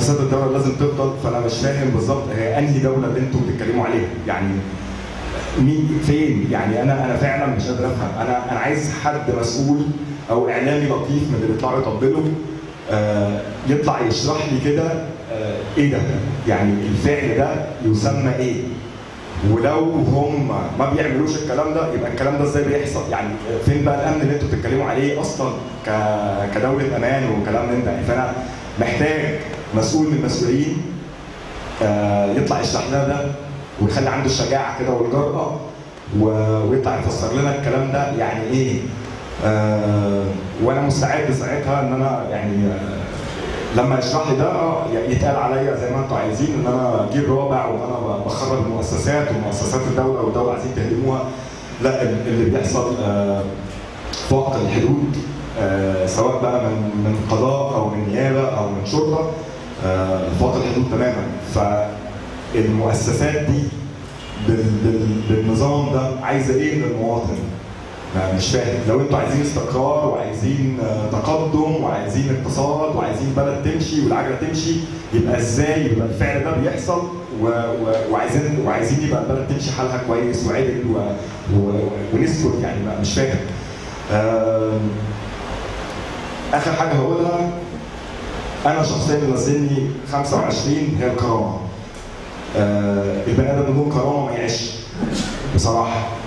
مؤسسات الدوله لازم تفضل فانا مش فاهم بالظبط هي انهي دوله اللي انتوا بتتكلموا عليها يعني مين فين يعني انا انا فعلا مش قادر افهم انا انا عايز حد مسؤول او اعلامي لطيف من اللي بيطلعوا يطبلوا آه يطلع يشرح لي كده آه ايه ده يعني الفعل ده يسمى ايه ولو هم ما بيعملوش الكلام ده يبقى الكلام ده ازاي بيحصل يعني فين بقى الامن اللي انتوا بتتكلموا عليه اصلا ك... كدوله امان وكلام من ده يعني فانا محتاج مسؤول من المسؤولين آه يطلع يشرح لنا ده ويخلي عنده الشجاعه كده والجرأه و... ويطلع يفسر لنا الكلام ده يعني ايه آه وانا مستعد ساعتها ان انا يعني آه لما يشرح لي ده اه يتقال عليا زي ما انتم عايزين ان انا جيل رابع وان انا بخرب المؤسسات ومؤسسات الدوله والدوله عايزين تهدموها لا اللي بيحصل آه فوق الحدود آه سواء بقى من من قضاء او من نيابه او من شرطه آه فوق الحدود تماما فالمؤسسات دي بال بال بالنظام ده عايزه ايه للمواطن؟ مش فاهم لو انتوا عايزين استقرار وعايزين تقدم وعايزين اقتصاد وعايزين بلد تمشي والعجله تمشي يبقى ازاي يبقى الفعل ده بيحصل و... و... وعايزين وعايزين يبقى البلد تمشي حالها كويس وعدل و... و... ونسكت يعني مش فاهم. آه... اخر حاجه هقولها انا شخصيا اللي نزلني 25 هي الكرامه. آه... البني ادم بدون كرامه ما يعيش بصراحه